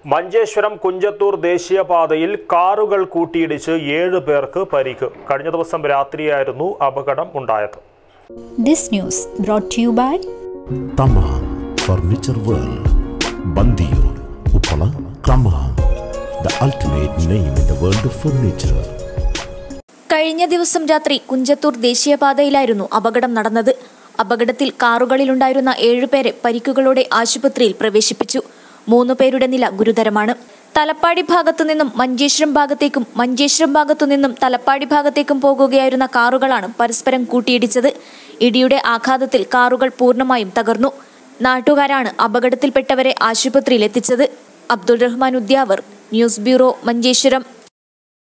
മഞ്ചേശ്വരം കുഞ്ചത്തൂർ ദേശീയപാതയിൽ കാറുകൾ കൂട്ടിയിടിച്ച് ഏഴ് പേർക്ക് പരിക്ക് കഴിഞ്ഞ ദിവസം രാത്രിയായിരുന്നു അപകടം ഉണ്ടായത് This news brought to you by Thamam furniture world Bandiyur Uppala Thamam the ultimate name in the world of furniture കഴിഞ്ഞ ദിവസം രാത്രി കുഞ്ചത്തൂർ ദേശീയപാതയിലായിരുന്നു അപകടം നടന്നത് അപകടത്തിൽ കാറുകളിലുണ്ടായിരുന്ന ഏഴുപേരെ പരിക്കുകളോടെ ആശുപത്രിയിൽ പ്രവേശിപ്പിച്ചു മൂന്നു പേരുടെ നില ഗുരുതരമാണ് തലപ്പാടി ഭാഗത്തു നിന്നും മഞ്ചേശ്വരം ഭാഗത്തേക്കും മഞ്ചേശ്വരം ഭാഗത്തു നിന്നും തലപ്പാടി ഭാഗത്തേക്കും പോകുകയായിരുന്ന കാറുകളാണ് പരസ്പരം കൂട്ടിയിടിച്ചത് ഇടിയുടെ ആഘാതത്തിൽ കാറുകൾ പൂർണ്ണമായും തകർന്നു നാട്ടുകാരാണ് അപകടത്തിൽപ്പെട്ടവരെ ആശുപത്രിയിൽ എത്തിച്ചത് അബ്ദുൾ റഹ്മാൻ ഉദ്യാവർ ന്യൂസ് ബ്യൂറോ മഞ്ചേശ്വരം